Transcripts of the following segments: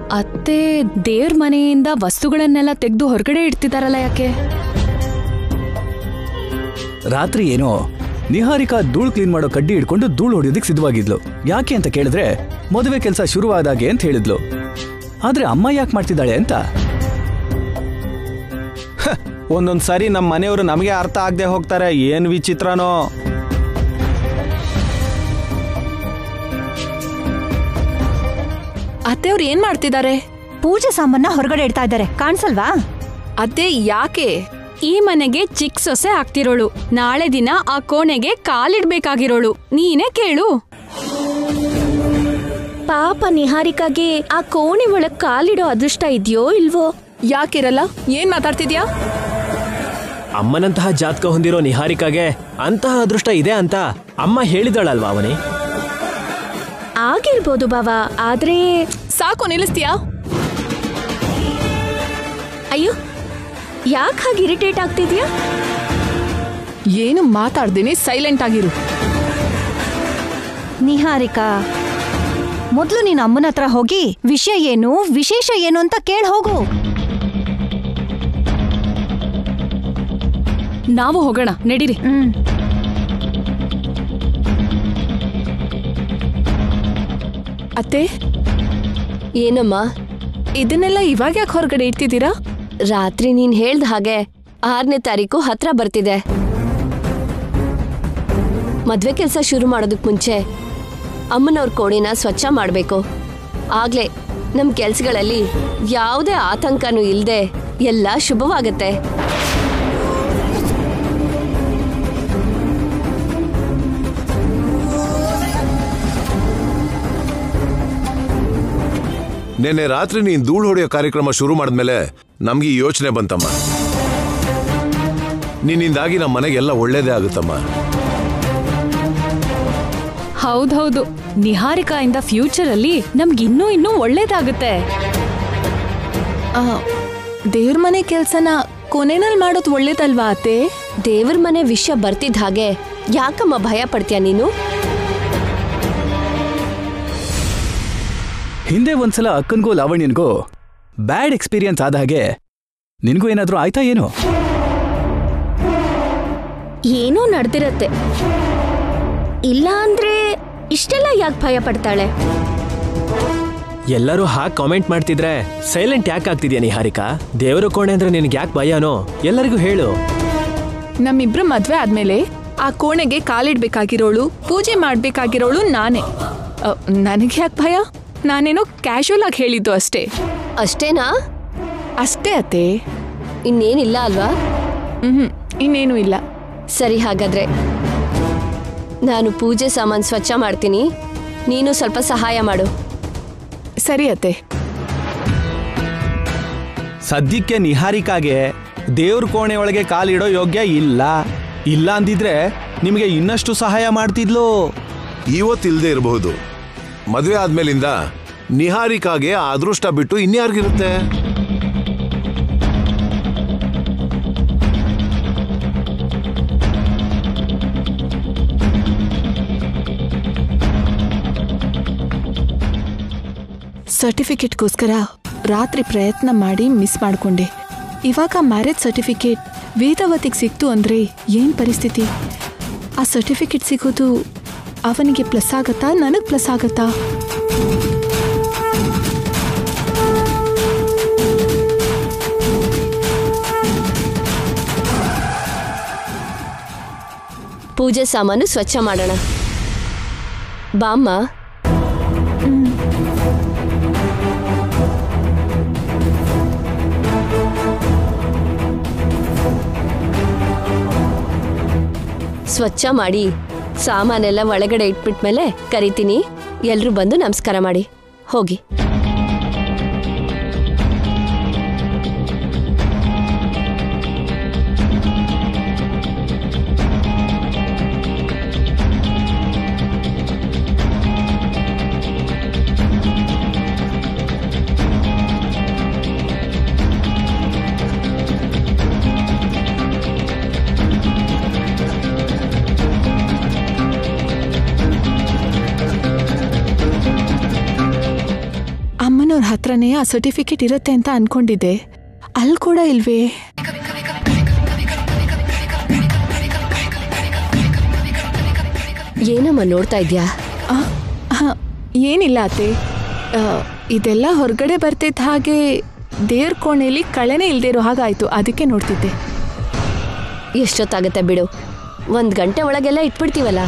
ಅತ್ತೆ ದೇವ್ರ ಮನೆಯಿಂದ ವಸ್ತುಗಳನ್ನೆಲ್ಲ ತೆಗೆದು ಹೊರಗಡೆ ಇಡ್ತಿದಾರಲ್ಲ ಯಾಕೆ ರಾತ್ರಿ ಏನೋ ನಿಹಾರಿಕಾ ಧೂಳು ಕ್ಲೀನ್ ಮಾಡೋ ಕಡ್ಡಿ ಹಿಡ್ಕೊಂಡು ಧೂಳು ಹೊಡೆಯೋದಕ್ಕೆ ಸಿದ್ಧವಾಗಿದ್ಲು ಯಾಕೆ ಅಂತ ಕೇಳಿದ್ರೆ ಮದುವೆ ಕೆಲಸ ಶುರುವಾದಾಗೆ ಅಂತ ಹೇಳಿದ್ಲು ಆದ್ರೆ ಅಮ್ಮ ಯಾಕೆ ಮಾಡ್ತಿದ್ದಾಳೆ ಅಂತ ಒಂದೊಂದ್ ಸಾರಿ ನಮ್ಮ ಮನೆಯವರು ನಮಗೆ ಅರ್ಥ ಆಗದೆ ಹೋಗ್ತಾರೆ ಏನ್ ವಿಚಿತ್ರನೋ ಅತ್ತೆಯವ್ರು ಏನ್ ಮಾಡ್ತಿದ್ದಾರೆ ಪೂಜೆ ಸಾಮಾನ ಹೊರಗಡೆ ಇಡ್ತಾ ಇದ್ದಾರೆ ಕಾಣಿಸಲ್ವಾ ಅತ್ತೆ ಯಾಕೆ ಈ ಮನೆಗೆ ಚಿಕ್ಕ ಸೊಸೆ ಆಗ್ತಿರೋಳು ನಾಳೆ ದಿನ ಆ ಕೋಣೆಗೆ ಕಾಲಿಡ್ಬೇಕಾಗಿರೋಳು ನೀನೇ ಕೇಳು ಪಾಪ ನಿಹಾರಿಕಾಗೆ ಆ ಕೋಣೆ ಒಳಗ್ ಕಾಲಿಡೋ ಅದೃಷ್ಟ ಇದೆಯೋ ಇಲ್ವೋ ಯಾಕಿರಲ್ಲ ಏನ್ ಮಾತಾಡ್ತಿದ್ಯಾ ಅಮ್ಮನಂತಹ ಜಾತಕ ಹೊಂದಿರೋ ನಿಹಾರಿಕಾಗೆ ಅಂತಹ ಅದೃಷ್ಟ ಇದೆ ಅಂತ ಅಮ್ಮ ಹೇಳಿದಳಲ್ವಾ ಅವನಿ ಆಗಿರ್ಬೋದು ಬಾವಾ ಆದ್ರೆ ಸಾಕು ನಿಲ್ಲಿಸ್ತೀಯಾ ಅಯ್ಯೋ ಯಾಕೆ ಹಾಗೆ ಇರಿಟೇಟ್ ಆಗ್ತಿದ್ಯಾ ಏನು ಮಾತಾಡ್ದೇನೆ ಸೈಲೆಂಟ್ ಆಗಿರು ನಿಹಾರಿಕಾ ಮೊದ್ಲು ನೀನ್ ಅಮ್ಮನ ಹತ್ರ ಹೋಗಿ ವಿಷಯ ಏನು ವಿಶೇಷ ಏನು ಅಂತ ಕೇಳ್ ಹೋಗು ನಾವು ಹೋಗೋಣ ನಡೀರಿ ಹ್ಮ್ ಅತ್ತೆ ಏನಮ್ಮ ಇದನ್ನೆಲ್ಲ ಇವಾಗ ಯಾಕೆ ಹೊರಗಡೆ ಇಡ್ತಿದ್ದೀರಾ ರಾತ್ರಿ ನೀನ್ ಹೇಳ್ದ ಹಾಗೆ ಆರನೇ ತಾರೀಕು ಹತ್ರ ಬರ್ತಿದೆ ಮದ್ವೆ ಕೆಲಸ ಶುರು ಮಾಡೋದಕ್ ಮುಂಚೆ ಅಮ್ಮನವ್ರ ಕೋಣೆನ ಸ್ವಚ್ಛ ಮಾಡ್ಬೇಕು ಆಗ್ಲೇ ನಮ್ ಕೆಲ್ಸಗಳಲ್ಲಿ ಯಾವುದೇ ಆತಂಕನೂ ಇಲ್ದೆ ಎಲ್ಲ ಶುಭವಾಗತ್ತೆ ನಿನ್ನೆ ರಾತ್ರಿ ನೀನ್ ಧೂಳು ಹೊಡೆಯೋ ಕಾರ್ಯಕ್ರಮ ಶುರು ಮಾಡಿದ್ಮೇಲೆ ನಮ್ಗೆ ಈ ಯೋಚನೆ ಬಂತಮ್ಮ ನಿನ್ನಿಂದಾಗಿ ನಮ್ಮ ಮನೆಗೆಲ್ಲ ಒಳ್ಳೇದೇ ಆಗುತ್ತಮ್ಮ ಹೌದೌದು ನಿಹಾರಿಕಾಯಿಂದ ಫ್ಯೂಚರ್ ಅಲ್ಲಿ ನಮ್ಗೆ ಇನ್ನೂ ಇನ್ನೂ ಒಳ್ಳೇದಾಗುತ್ತೆ ಆ, ದೇವ್ರ ಮನೆ ಕೆಲ್ಸನ ಕೊನೆನಲ್ಲಿ ಮಾಡೋದು ಒಳ್ಳೇದಲ್ವಾ ಅತ್ತೆ ದೇವ್ರ ಮನೆ ವಿಷಯ ಬರ್ತಿದ್ದ ಹಾಗೆ ಯಾಕಮ್ಮ ಭಯ ಪಡ್ತೀಯ ನೀನು ಹಿಂದೆ ಒಂದ್ಸಲ ಅಕ್ಕನ್ಗೂ ಲಾವಣ್ಯನ್ಗೂ ಬ್ಯಾಡ್ ಎಕ್ಸ್ಪೀರಿಯನ್ಸ್ ಆದ ಹಾಗೆ ನಿನ್ಗೂ ಏನಾದ್ರೂ ಆಯ್ತಾ ಏನು ಏನೋ ನಡೆದಿರತ್ತೆ ಇಲ್ಲ ಅಂದ್ರೆ ಇಷ್ಟೆಲ್ಲ ಯಾಕೆ ಭಯ ಪಡ್ತಾಳೆ ಎಲ್ಲರೂ ಹಾಗೆ ಕಾಮೆಂಟ್ ಮಾಡ್ತಿದ್ರೆ ಸೈಲೆಂಟ್ ಯಾಕೆ ಆಗ್ತಿದ್ಯಾ ನಿಹಾರಿಕಾ ದೇವರ ಕೋಣೆ ಅಂದ್ರೆ ನಿನಗೆ ಯಾಕೆ ಭಯನೋ ಎಲ್ಲರಿಗೂ ಹೇಳು ನಮ್ಮಿಬ್ರು ಮದ್ವೆ ಆದ್ಮೇಲೆ ಆ ಕೋಣೆಗೆ ಕಾಲಿಡ್ಬೇಕಾಗಿರೋಳು ಪೂಜೆ ಮಾಡ್ಬೇಕಾಗಿರೋಳು ನಾನೇ ಅ, ನನಗೆ ಯಾಕೆ ಭಯ ನಾನೇನೋ ಕ್ಯಾಶುವಲ್ ಆಗಿ ಹೇಳಿದ್ದು ಅಷ್ಟೇ ಅಷ್ಟೇನಾ ಅಷ್ಟೇ ಅತ್ತೆ ಇನ್ನೇನಿಲ್ಲ ಅಲ್ವಾ ಹ್ಮ್ ಇನ್ನೇನು ಇಲ್ಲ ಸರಿ ಹಾಗಾದ್ರೆ ನಾನು ಪೂಜೆ ಸಾಮಾನು ಸ್ವಚ್ಛ ಮಾಡ್ತೀನಿ ನೀನು ಸ್ವಲ್ಪ ಸಹಾಯ ಮಾಡು ಸರಿ ಅತ್ತೆ ಸದ್ಯಕ್ಕೆ ನಿಹಾರಿಕಾಗೆ ದೇವ್ರ ಕೋಣೆ ಒಳಗೆ ಕಾಲಿಡೋ ಯೋಗ್ಯ ಇಲ್ಲ ಇಲ್ಲ ಅಂದಿದ್ರೆ ನಿಮಗೆ ಇನ್ನಷ್ಟು ಸಹಾಯ ಮಾಡ್ತಿದ್ಲು ಇವತ್ತಿಲ್ದೇ ಇರಬಹುದು ಮದುವೆ ಆದ್ಮೇಲಿಂದ ನಿಹಾರಿಕಾಗೆ ಆ ಅದೃಷ್ಟ ಬಿಟ್ಟು ಇನ್ಯಾರಿಗಿರುತ್ತೆ ಸರ್ಟಿಫಿಕೇಟ್ಗೋಸ್ಕರ ರಾತ್ರಿ ಪ್ರಯತ್ನ ಮಾಡಿ ಮಿಸ್ ಮಾಡ್ಕೊಂಡೆ ಇವಾಗ ಮ್ಯಾರೇಜ್ ಸರ್ಟಿಫಿಕೇಟ್ ವೇದವತಿಗೆ ಸಿಕ್ತು ಅಂದ್ರೆ ಏನ್ ಪರಿಸ್ಥಿತಿ ಆ ಸರ್ಟಿಫಿಕೇಟ್ ಸಿಗೋದು ಅವನಿಗೆ ಪ್ಲಸ್ ಆಗತ್ತಾ ನನಗೆ ಪ್ಲಸ್ ಆಗತ್ತಾ ಪೂಜೆ ಸಾಮಾನು ಸ್ವಚ್ಛ ಮಾಡೋಣ ಬಾಮ್ಮ ಸ್ವಚ್ಛ ಮಾಡಿ ಸಾಮಾನೆಲ್ಲ ಒಳಗಡೆ ಇಟ್ಬಿಟ್ಮೇಲೆ ಕರಿತೀನಿ ಎಲ್ರೂ ಬಂದು ನಮಸ್ಕಾರ ಮಾಡಿ ಹೋಗಿ ಅಮ್ಮನವ್ರ ಹತ್ರನೇ ಆ ಸರ್ಟಿಫಿಕೇಟ್ ಇರುತ್ತೆ ಅಂತ ಅನ್ಕೊಂಡಿದ್ದೆ ಅಲ್ಲಿ ಕೂಡ ಇಲ್ವೇ ಏನಮ್ಮ ನೋಡ್ತಾ ಇದ್ಯಾ ಆ, ಆ, ಏನಿಲ್ಲ ಅತ್ತೆ ಆ, ಇದೆಲ್ಲ ಹೊರಗಡೆ ಬರ್ತಿದ್ದ ಹಾಗೆ ದೇವ್ರ ಕೋಣೆಯಲ್ಲಿ ಕಳೆನೇ ಇಲ್ದೇ ಇರೋ ಹಾಗಾಯ್ತು ಅದಕ್ಕೆ ನೋಡ್ತಿದ್ದೆ ಎಷ್ಟೊತ್ತಾಗತ್ತೆ ಬಿಡು ಒಂದ್ ಗಂಟೆ ಒಳಗೆಲ್ಲ ಇಟ್ಬಿಡ್ತೀವಲ್ಲ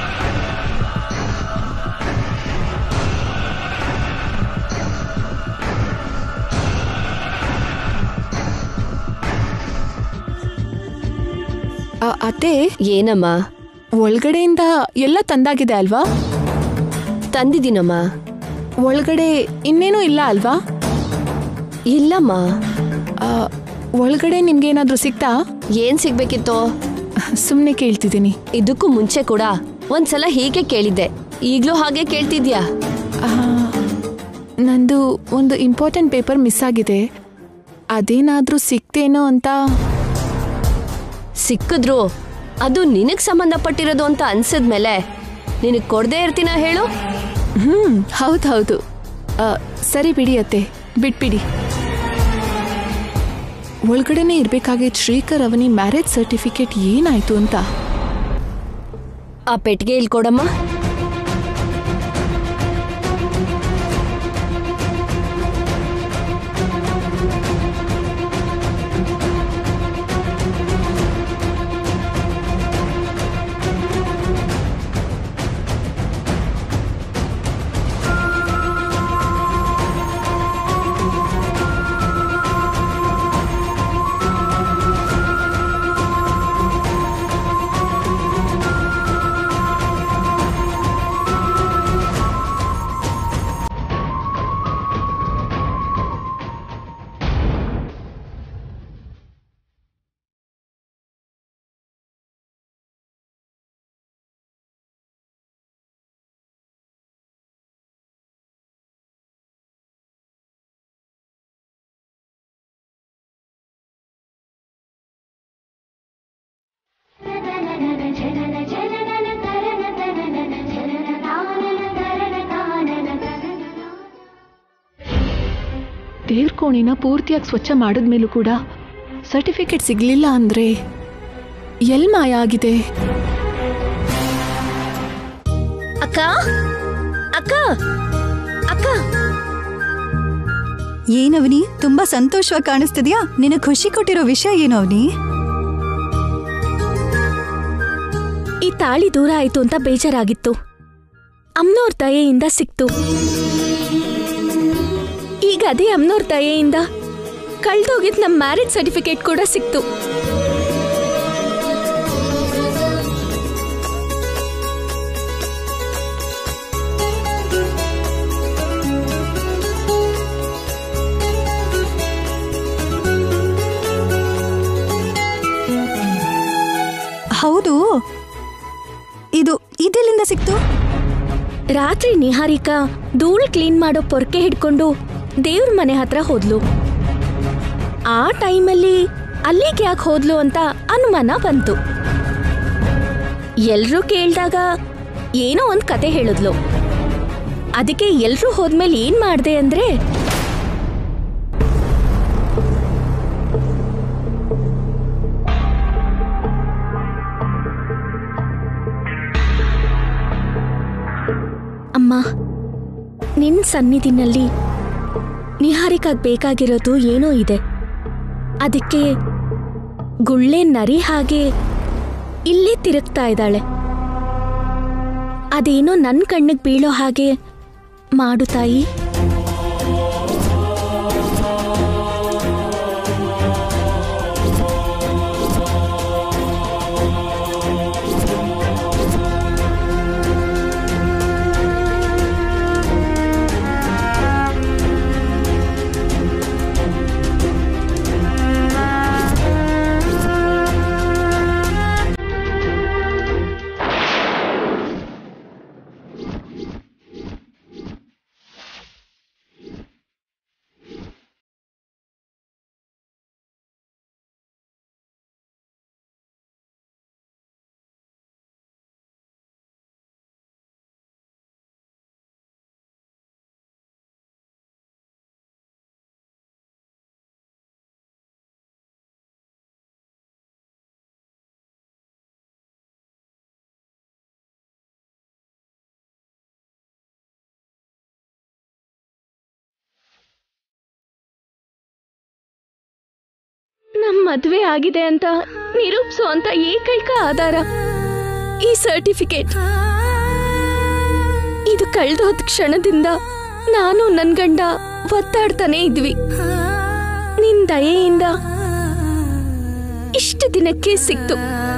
ಆ, ಅತ್ತೆ ಏನಮ್ಮ ಒಳಗಡೆಯಿಂದ ಎಲ್ಲ ತಂದಾಗಿದೆ ಅಲ್ವಾ ತಂದಿದ್ದೀನಮ್ಮ ಒಳಗಡೆ ಇನ್ನೇನೂ ಇಲ್ಲ ಅಲ್ವಾ ಇಲ್ಲಮ್ಮ ಆ, ಒಳಗಡೆ ನಿಮ್ಗೇನಾದ್ರೂ ಸಿಗ್ತಾ ಏನ್ ಸಿಗ್ಬೇಕಿತ್ತು ಸುಮ್ಮನೆ ಕೇಳ್ತಿದ್ದೀನಿ ಇದಕ್ಕೂ ಮುಂಚೆ ಕೂಡ ಒಂದ್ಸಲ ಹೀಗೆ ಕೇಳಿದ್ದೆ ಈಗ್ಲೂ ಹಾಗೆ ಕೇಳ್ತಿದ್ಯಾ ಆ, ನಂದು ಒಂದು ಇಂಪಾರ್ಟೆಂಟ್ ಪೇಪರ್ ಮಿಸ್ ಆಗಿದೆ ಅದೇನಾದ್ರೂ ಸಿಕ್ತೇನೋ ಅಂತ ಸಿಕ್ಕಿದ್ರು ಅದು ನಿನಗ್ ಸಂಬಂಧಪಟ್ಟಿರೋದು ಅಂತ ಅನ್ಸಿದ್ಮೇಲೆ ನಿನಗ್ ಕೊಡದೇ ಇರ್ತೀನ ಹೇಳು ಹ್ಮ್ ಹೌದು ಹೌದು ಆ, ಸರಿ ಬಿಡಿ ಅತ್ತೆ ಬಿಟ್ಬಿಡಿ ಒಳಗಡೆನೆ ಇರ್ಬೇಕಾಗಿದ್ದ ಶ್ರೀಕರ್ ಅವನಿ ಮ್ಯಾರೇಜ್ ಸರ್ಟಿಫಿಕೇಟ್ ಏನಾಯ್ತು ಅಂತ ಆ ಪೆಟ್ಟಿಗೆ ಇಲ್ಲಿ ಕೊಡಮ್ಮ ದೇವ್ರ ಕೋಣೆನ ಪೂರ್ತಿಯಾಗಿ ಸ್ವಚ್ಛ ಮಾಡಿದ್ಮೇಲೂ ಕೂಡ ಸರ್ಟಿಫಿಕೇಟ್ ಸಿಗ್ಲಿಲ್ಲ ಅಂದ್ರೆ ಎಲ್ ಮಾಯ ಆಗಿದೆ ಅಕ್ಕ ಅಕ್ಕ ಅಕ್ಕ ಏನವನಿ ತುಂಬಾ ಸಂತೋಷವಾಗಿ ಕಾಣಿಸ್ತಿದ್ಯಾ ನಿನಗೆ ಖುಷಿ ಕೊಟ್ಟಿರೋ ವಿಷಯ ಏನು ಅವನಿ ಈ ತಾಳಿ ದೂರ ಆಯ್ತು ಅಂತ ಬೇಜಾರಾಗಿತ್ತು ಅಮ್ನೋರ್ ದಯೆಯಿಂದ ಸಿಕ್ತು ಈಗ ಅದೇ ಅಮ್ನೋರ್ ದಯೆಯಿಂದ ಕಳ್ದೋಗಿದ್ ನಮ್ಮ ಮ್ಯಾರೇಜ್ ಸರ್ಟಿಫಿಕೇಟ್ ಕೂಡ ಸಿಕ್ತು ಹೌದು ಇದು ಇದೆಲ್ಲಿಂದ ಸಿಕ್ತು ರಾತ್ರಿ ನಿಹಾರಿಕಾ ಧೂಳ್ ಕ್ಲೀನ್ ಮಾಡೋ ಪೊರ್ಕೆ ಹಿಡ್ಕೊಂಡು ದೇವ್ರ ಮನೆ ಹತ್ರ ಹೋದ್ಲು ಆ ಟೈಮಲ್ಲಿ ಅಲ್ಲಿಗೆ ಯಾಕೆ ಹೋದ್ಲು ಅಂತ ಅನುಮಾನ ಬಂತು ಎಲ್ರೂ ಕೇಳ್ದಾಗ ಏನೋ ಒಂದ್ ಕತೆ ಹೇಳಿದ್ಲು ಅದಕ್ಕೆ ಎಲ್ರೂ ಹೋದ್ಮೇಲೆ ಏನ್ ಮಾಡ್ದೆ ಅಂದ್ರೆ ಅಮ್ಮ ನಿನ್ ಸನ್ನಿಧಿನಲ್ಲಿ ನಿಹಾರಿಕಾಗ್ ಬೇಕಾಗಿರೋದು ಏನೋ ಇದೆ ಅದಕ್ಕೆ ಗುಳ್ಳೆ ನರಿ ಹಾಗೆ ಇಲ್ಲೇ ತಿರುಗ್ತಾ ಇದ್ದಾಳೆ ಅದೇನೋ ನನ್ನ ಕಣ್ಣಿಗೆ ಬೀಳೋ ಹಾಗೆ ಮಾಡು ತಾಯಿ ನಮ್ ಮದ್ವೆ ಆಗಿದೆ ಅಂತ ನಿರೂಪಿಸುವಂತ ಏಕೈಕ ಆಧಾರ ಈ ಸರ್ಟಿಫಿಕೇಟ್ ಇದು ಕಳೆದೋದ ಕ್ಷಣದಿಂದ ನಾನು ನನ್ ಗಂಡ ಒತ್ತಾಡ್ತಾನೆ ಇದ್ವಿ ನಿನ್ ದಯೆಯಿಂದ ಇಷ್ಟು ದಿನಕ್ಕೆ ಸಿಕ್ತು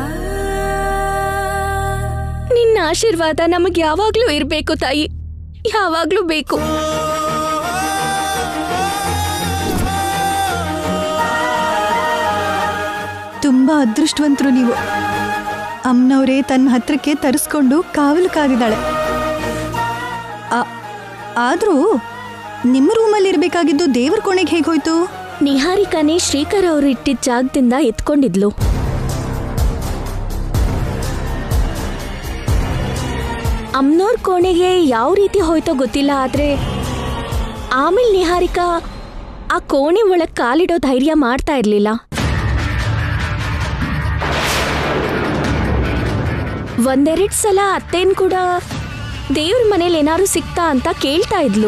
ನಿನ್ನ ಆಶೀರ್ವಾದ ನಮಗೆ ಯಾವಾಗ್ಲೂ ಇರ್ಬೇಕು ತಾಯಿ ಯಾವಾಗ್ಲೂ ಬೇಕು ತುಂಬಾ ಅದೃಷ್ಟವಂತರು ನೀವು ಅಮ್ಮನವರೇ ತನ್ನ ಹತ್ರಕ್ಕೆ ತರಿಸ್ಕೊಂಡು ಕಾವಲು ಕಾದಿದ್ದಾಳೆ ಆ- ಆದ್ರೂ ನಿಮ್ಮ ರೂಮಲ್ಲಿ ಇರಬೇಕಾಗಿದ್ದು ದೇವ್ರ ಕೋಣೆಗೆ ಹೇಗೆ ಹೋಯ್ತು ನಿಹಾರಿಕಾನೇ ಶ್ರೀಕರ್ ಅವರು ಇಟ್ಟಿದ್ದ ಜಾಗದಿಂದ ಎತ್ಕೊಂಡಿದ್ಲು ಅಮ್ನೋರ್ ಕೋಣೆಗೆ ಯಾವ ರೀತಿ ಹೋಯ್ತೋ ಗೊತ್ತಿಲ್ಲ ಆದ್ರೆ ಆಮೇಲೆ ನಿಹಾರಿಕಾ ಆ ಕೋಣೆ ಒಳಗ್ ಕಾಲಿಡೋ ಧೈರ್ಯ ಮಾಡ್ತಾ ಇರ್ಲಿಲ್ಲ ಒಂದೆರಡ್ ಸಲ ಅತ್ತೇನ್ ಕೂಡ ದೇವ್ರ ಮನೇಲಿ ಏನಾದ್ರು ಸಿಕ್ತಾ ಅಂತ ಕೇಳ್ತಾ ಇದ್ಲು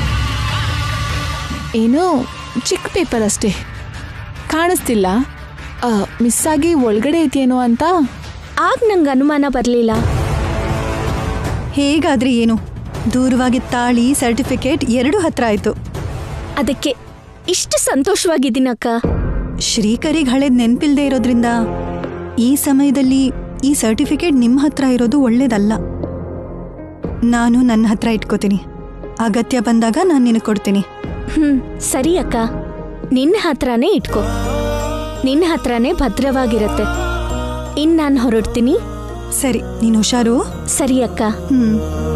ಏನೋ ಚಿಕ್ಕ ಪೇಪರ್ ಅಷ್ಟೇ ಕಾಣಿಸ್ತಿಲ್ಲ ಮಿಸ್ ಆಗಿ ಒಳಗಡೆ ಐತೇನೋ ಅಂತ ಆಗ ನಂಗೆ ಅನುಮಾನ ಬರಲಿಲ್ಲ ಹೇಗಾದ್ರೆ ಏನು ದೂರವಾಗಿ ತಾಳಿ ಸರ್ಟಿಫಿಕೇಟ್ ಎರಡೂ ಹತ್ರ ಆಯ್ತು ಅದಕ್ಕೆ ಇಷ್ಟು ಸಂತೋಷವಾಗಿದ್ದೀನಕ್ಕ ಶ್ರೀಕರಿಗೆ ಹಳೇದ್ ನೆನ್ಪಿಲ್ದೇ ಇರೋದ್ರಿಂದ ಈ ಸಮಯದಲ್ಲಿ ಈ ಸರ್ಟಿಫಿಕೇಟ್ ನಿಮ್ಮ ಹತ್ರ ಇರೋದು ಒಳ್ಳೇದಲ್ಲ ನಾನು ನನ್ನ ಹತ್ರ ಇಟ್ಕೋತೀನಿ ಅಗತ್ಯ ಬಂದಾಗ ನಾನು ನಿನಗೆ ಕೊಡ್ತೀನಿ ಹ್ಮ್ ಸರಿ ಅಕ್ಕ ನಿನ್ನ ಹತ್ರನೇ ಇಟ್ಕೋ ನಿನ್ನ ಹತ್ರನೇ ಭದ್ರವಾಗಿರತ್ತೆ ಇನ್ ನಾನು ಹೊರಡ್ತೀನಿ ಸರಿ ನೀನು ಹುಷಾರು ಸರಿ ಅಕ್ಕ ಹ್ಮ್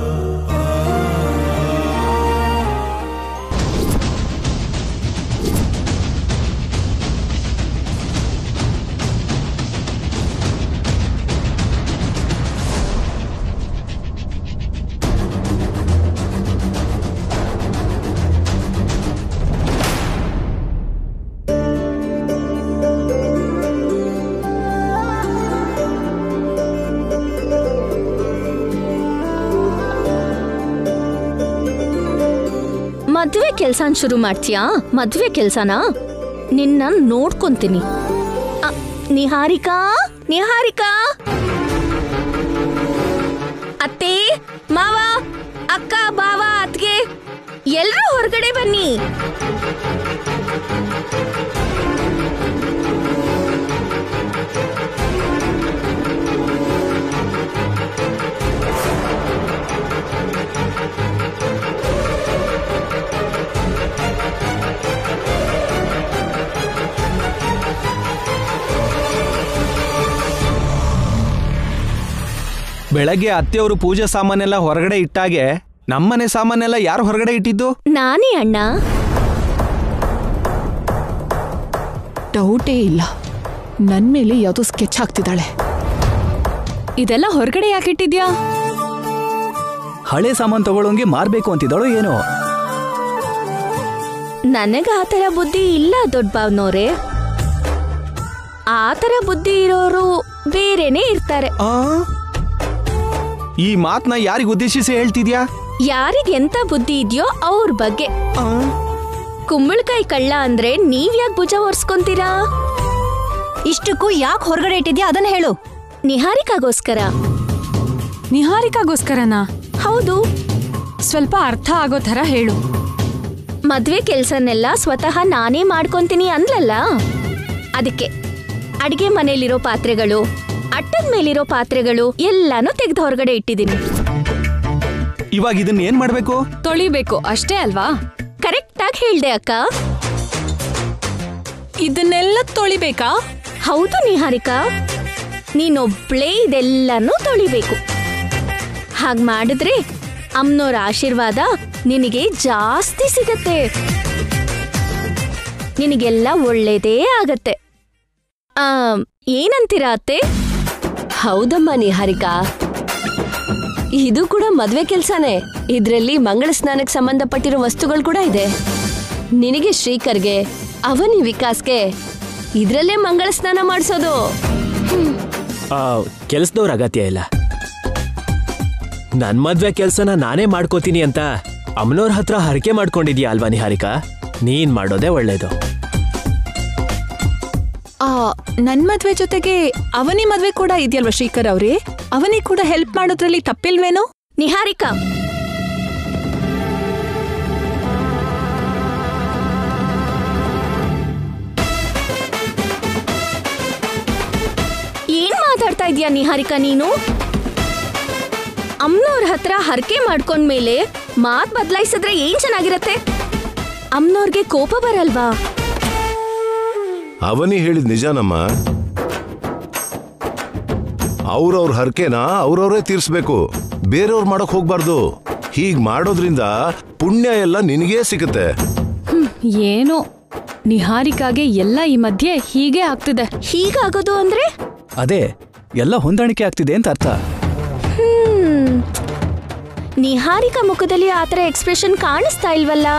ಮದ್ವೆ ಕೆಲ್ಸನ್ ಶುರು ಮಾಡ್ತೀಯಾ ಮದ್ವೆ ಕೆಲ್ಸನ ನಿನ್ನ ನೋಡ್ಕೊಂತೀನಿ ಅ, ನಿಹಾರಿಕಾ ನಿಹಾರಿಕಾ ಅತ್ತೆ ಮಾವ ಅಕ್ಕ ಬಾವ ಅತ್ಗೆ ಎಲ್ರೂ ಹೊರಗಡೆ ಬನ್ನಿ ಬೆಳಗ್ಗೆ ಅತ್ತೆಯವರು ಪೂಜೆ ಸಾಮಾನೆಲ್ಲ ಹೊರಗಡೆ ಇಟ್ಟಾಗೆ ನಮ್ಮನೆ ಸಾಮಾನೆಲ್ಲ ಯಾರು ಹೊರಗಡೆ ಇಟ್ಟಿದ್ದು ನಾನೇ ಅಣ್ಣ ಡೌಟೇ ಇಲ್ಲ ನನ್ನ ಮೇಲೆ ಯಾವುದೋ ಸ್ಕೆಚ್ ಹಾಕ್ತಿದ್ದಾಳೆ ಇದೆಲ್ಲ ಹೊರಗಡೆ ಯಾಕಿಟ್ಟಿದ್ಯಾ ಹಳೆ ಸಾಮಾನು ತಗೊಳ್ಳೋಂಗೆ ಮಾರ್ಬೇಕು ಅಂತಿದ್ದಾಳೋ ಏನೋ ನನಗ ಆ ಥರ ಬುದ್ಧಿ ಇಲ್ಲ ದೊಡ್ಡ ಬಾವ್ನವ್ರೆ ಆ ಥರ ಬುದ್ಧಿ ಇರೋರು ಬೇರೆನೇ ಇರ್ತಾರೆ ಆ ಈ ಮಾತನ್ನ ಯಾರಿಗೆ ಉದ್ದೇಶಿಸಿ ಹೇಳ್ತಿದ್ಯಾ ಯಾರಿಗ್ ಎಂತ ಬುದ್ಧಿ ಇದೆಯೋ ಅವ್ರ ಬಗ್ಗೆ ಕುಂಬಳಕಾಯಿ ಕಳ್ಳ ಅಂದ್ರೆ ನೀವ್ ಯಾಕೆ ಭುಜ ಒರ್ಸ್ಕೊಂತೀರಾ ಇಷ್ಟಕ್ಕೂ ಯಾಕೆ ಹೊರಗಡೆ ಇಟ್ಟಿದ್ಯಾ ಅದನ್ನ ಹೇಳು ನಿಹಾರಿಕಾಗೋಸ್ಕರ ನಿಹಾರಿಕಾಗೋಸ್ಕರನಾ ಹೌದು ಸ್ವಲ್ಪ ಅರ್ಥ ಆಗೋ ಥರ ಹೇಳು ಮದ್ವೆ ಕೆಲ್ಸನೆಲ್ಲ ಸ್ವತಃ ನಾನೇ ಮಾಡ್ಕೊಂತೀನಿ ಅಂದ್ಲಲ್ಲ ಅದಕ್ಕೆ ಅಡಿಗೆ ಮನೇಲಿರೋ ಪಾತ್ರೆಗಳು ಅಟ್ಟದ ಮೇಲಿರೋ ಪಾತ್ರೆಗಳು ಎಲ್ಲಾನು ತೆಗೆದು ಹೊರಗಡೆ ಇಟ್ಟಿದ್ದೀನಿ ಇವಾಗ ಇದನ್ನ ಏನ್ ಮಾಡ್ಬೇಕು ತೊಳಿಬೇಕು ಅಷ್ಟೇ ಅಲ್ವಾ ಕರೆಕ್ಟ್ ಆಗಿ ಹೇಳ್ದೆ ಅಕ್ಕ ಇದನ್ನೆಲ್ಲ ತೊಳಿಬೇಕಾ ಹೌದು ನಿಹಾರಿಕಾ ನೀನೊಬ್ಳೇ ಇದೆಲ್ಲನೂ ತೊಳಿಬೇಕು ಹಾಗ್ ಮಾಡಿದ್ರೆ ಅಮ್ನೋರ ಆಶೀರ್ವಾದ ನಿನಗೆ ಜಾಸ್ತಿ ಸಿಗತ್ತೆ ನಿನಗೆಲ್ಲ ಒಳ್ಳೇದೇ ಆಗತ್ತೆ ಆ, ಏನಂತೀರಾ ಅತ್ತೆ ಹೌದಮ್ಮ ನಿಹಾರಿಕಾ ಇದು ಕೂಡ ಮದ್ವೆ ಕೆಲ್ಸನೇ ಇದ್ರಲ್ಲಿ ಮಂಗಳ ಸ್ನಾನಕ್ಕೆ ಸಂಬಂಧಪಟ್ಟಿರೋ ವಸ್ತುಗಳು ಕೂಡ ಇದೆ ನಿನಗೆ ಶ್ರೀಕರ್ಗೆ ಅವನಿ ವಿಕಾಸ್ಗೆ ಇದ್ರಲ್ಲೇ ಮಂಗಳ ಸ್ನಾನ ಮಾಡಿಸೋದು ಕೆಲ್ಸದವ್ರ ಅಗತ್ಯ ಇಲ್ಲ ನನ್ ಮದ್ವೆ ಕೆಲ್ಸನ ನಾನೇ ಮಾಡ್ಕೋತೀನಿ ಅಂತ ಅಮ್ಮನವ್ರ ಹತ್ರ ಹರಕೆ ಮಾಡ್ಕೊಂಡಿದ್ಯಾ ಅಲ್ವಾ ನಿಹಾರಿಕಾ ನೀನ್ ಮಾಡೋದೇ ಒಳ್ಳೇದು ಆ ನನ್ ಮದ್ವೆ ಜೊತೆಗೆ ಅವನಿ ಮದ್ವೆ ಕೂಡ ಇದೆಯಲ್ವಾ ಶ್ರೀಕರ್ ಅವ್ರೆ ಅವನಿ ಕೂಡ ಹೆಲ್ಪ್ ಮಾಡೋದ್ರಲ್ಲಿ ತಪ್ಪಿಲ್ವೇನೋ ನಿಹಾರಿಕಾ ಏನ್ ಮಾತಾಡ್ತಾ ಇದೀಯ ನಿಹಾರಿಕಾ ನೀನು ಅಮ್ನವ್ರ ಹತ್ರ ಹರಕೆ ಮಾಡ್ಕೊಂಡ್ಮೇಲೆ ಮಾತ್ ಬದಲಾಯಿಸಿದ್ರೆ ಏನ್ ಚೆನ್ನಾಗಿರತ್ತೆ ಅಮ್ನವ್ರಿಗೆ ಕೋಪ ಬರಲ್ವಾ ಅವನಿ ಹೇಳಿದ್ ನಿಜಾನಮ್ಮ ಅವ್ರವ್ರ ಹರಕೆನ ಅವ್ರವ್ರೇ ತೀರ್ಸ್ಬೇಕು ಬೇರೆಯವ್ರು ಮಾಡಕ್ ಹೋಗ್ಬಾರ್ದು ಹೀಗ್ ಮಾಡೋದ್ರಿಂದ ಪುಣ್ಯ ಎಲ್ಲ ನಿನಗೇ ಸಿಗುತ್ತೆ ಏನು ನಿಹಾರಿಕಾಗೆ ಎಲ್ಲ ಈ ಮಧ್ಯೆ ಹೀಗೆ ಆಗ್ತಿದೆ ಹೀಗಾಗೋದು ಅಂದ್ರೆ ಅದೇ ಎಲ್ಲ ಹೊಂದಾಣಿಕೆ ಆಗ್ತಿದೆ ಅಂತ ಅರ್ಥ ಹ್ಮ್ ನಿಹಾರಿಕಾ ಮುಖದಲ್ಲಿ ಆತರ ಎಕ್ಸ್ಪ್ರೆಷನ್ ಕಾಣಿಸ್ತಾ ಇಲ್ವಲ್ಲ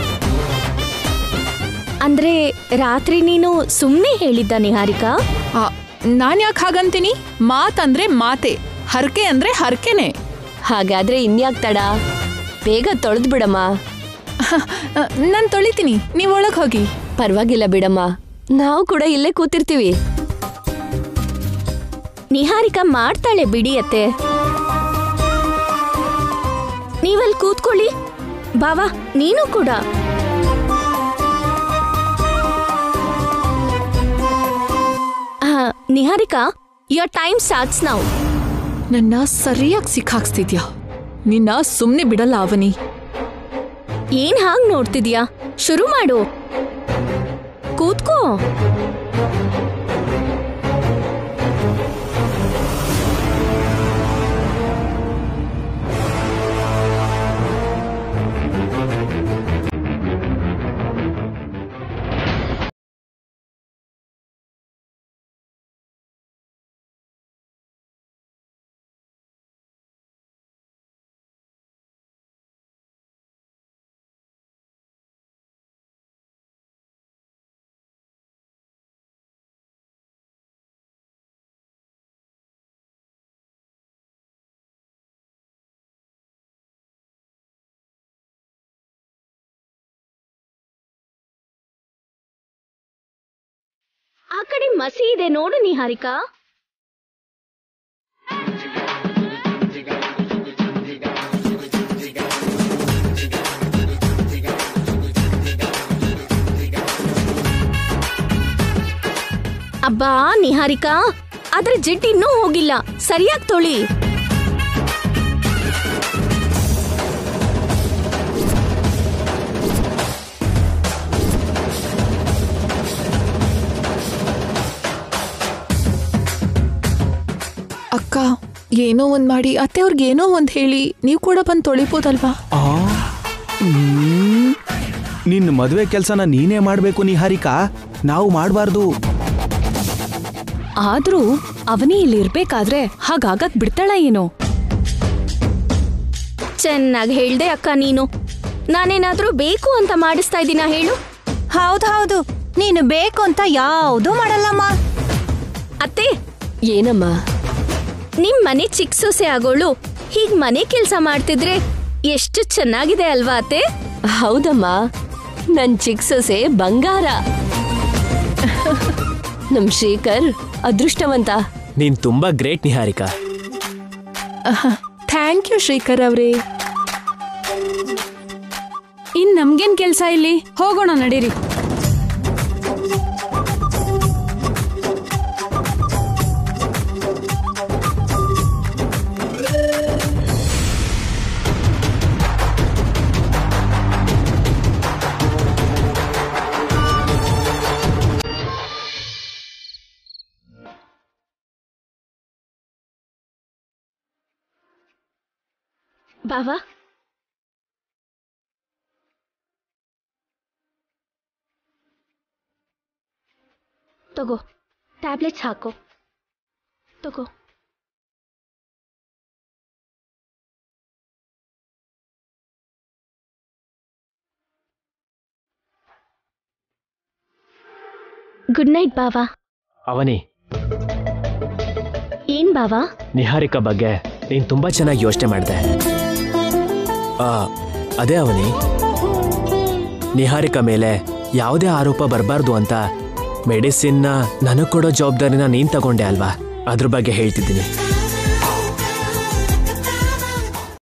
ಅಂದ್ರೆ ರಾತ್ರಿ ನೀನು ಸುಮ್ನೆ ಹೇಳಿದ್ದ ನಿಹಾರಿಕಾ ಆ, ನಾನ್ ಯಾಕೆ ಹಾಗಂತೀನಿ ಮಾತಂದ್ರೆ ಮಾತೆ ಹರಕೆ ಅಂದ್ರೆ ಹರಕೆನೆ ಹಾಗಾದ್ರೆ ಇನ್ಯಾಕ್ ತಡ ಬೇಗ ತೊಳೆದು ಬಿಡಮ್ಮ ನಾನ್ ತೊಳಿತೀನಿ ನೀವ್ ಒಳಗ್ ಹೋಗಿ ಪರವಾಗಿಲ್ಲ ಬಿಡಮ್ಮ ನಾವು ಕೂಡ ಇಲ್ಲೇ ಕೂತಿರ್ತೀವಿ ನಿಹಾರಿಕಾ ಮಾಡ್ತಾಳೆ ಬಿಡಿ ಅತ್ತೆ ನೀವಲ್ಲಿ ಕೂತ್ಕೊಳ್ಳಿ ಬಾವಾ ನೀನು ಕೂಡ ಆ, ನಿಹಾರಿಕಾ ಯೋರ್ ಟೈಮ್ ಸ್ಟಾರ್ಟ್ಸ್ ನಾವು ನನ್ನ ಸರಿಯಾಗಿ ಸಿಕ್ಕಾಕ್ಸ್ತಿದ್ಯಾ ನಿನ್ನ ಸುಮ್ನೆ ಬಿಡಲ್ಲ ಅವನಿ ಏನ್ ಹಾಗ್ ನೋಡ್ತಿದ್ಯಾ ಶುರು ಮಾಡು ಕೂತ್ಕೋ ಆ ಕಡೆ ಮಸಿ ಇದೆ ನೋಡು ನಿಹಾರಿಕಾ ಅಬ್ಬಾ ನಿಹಾರಿಕಾ ಅದ್ರ ಜಿಡ್ ಇನ್ನೂ ಹೋಗಿಲ್ಲ ಸರಿಯಾಗಿ ತೊಳಿ ಅಕ್ಕ ಏನೋ ಒಂದ್ ಮಾಡಿ ಅತ್ತೆಯವ್ರಿಗೆ ಏನೋ ಒಂದ್ ಹೇಳಿ ನೀವು ಕೂಡ ಬಂದು ತೊಳಿಬೋದಲ್ವಾ ಆ ಹ್ಮ್. ನಿನ್ನ ಮದುವೆ ಕೆಲಸನ ನೀನೇ ಮಾಡಬೇಕು ನಿಹಾರಿಕಾ ನಾವು ಮಾಡಬಾರ್ದು ಆದ್ರೂ ಅವನಿ ಇಲ್ಲಿ ಇರ್ಬೇಕಾದ್ರೆ ಹಾಗಾಗಕ್ ಬಿಡ್ತಾಳ ಏನೋ ಚೆನ್ನಾಗಿ ಹೇಳ್ದೆ ಅಕ್ಕ ನೀನು ನಾನೇನಾದ್ರೂ ಬೇಕು ಅಂತ ಮಾಡಿಸ್ತಾ ಇದ್ದೀನ ಹೇಳು ಹೌದು ಹೌದು ನೀನು ಬೇಕು ಅಂತ ಯಾವುದೂ ಮಾಡಲ್ಲಮ್ಮ ಅತ್ತೆ ಏನಮ್ಮ ನಿಮ್ ಮನೆ ಚಿಕ್ಕ ಸೊಸೆ ಆಗೋಳು ಹೀಗ್ ಮನೆ ಕೆಲ್ಸ ಮಾಡ್ತಿದ್ರೆ ಎಷ್ಟು ಚೆನ್ನಾಗಿದೆ ಅಲ್ವಾ ಅತ್ತೆ ಹೌದಮ್ಮ ನನ್ ಚಿಕ್ಕ ಸೊಸೆ ಬಂಗಾರ ನಮ್ ಶ್ರೀಕರ್ ಅದೃಷ್ಟವಂತ ನೀನ್ ತುಂಬಾ great Niharika thank you Shrikar ಅವ್ರೇ ಇನ್ ನಮ್ಗೇನ್ ಕೆಲ್ಸ ಇಲ್ಲಿ ಹೋಗೋಣ ನಡೀರಿ ಬಾವಾ ತಗೋ ಟ್ಯಾಬ್ಲೆಟ್ಸ್ ಹಾಕೋ ತಗೋ ಗುಡ್ ನೈಟ್ ಬಾವಾ ಅವನಿ ಏನ್ ಬಾವಾ ನಿಹಾರಿಕಾ ಬಗ್ಗೆ ನೀನ್ ತುಂಬಾ ಚೆನ್ನಾಗಿ ಯೋಚನೆ ಮಾಡಿದೆ ಆ ಅದೇ ಅವನಿ ನಿಹಾರಿಕಾ ಮೇಲೆ ಯಾವುದೇ ಆರೋಪ ಬರಬಾರ್ದು ಅಂತ ಮೆಡಿಸಿನ್ನ ನನಗ್ ಕೊಡೋ ಜವಾಬ್ದಾರಿನ ನೀನ್ ತಗೊಂಡೆ ಅಲ್ವಾ ಅದ್ರ ಬಗ್ಗೆ ಹೇಳ್ತಿದ್ದೀನಿ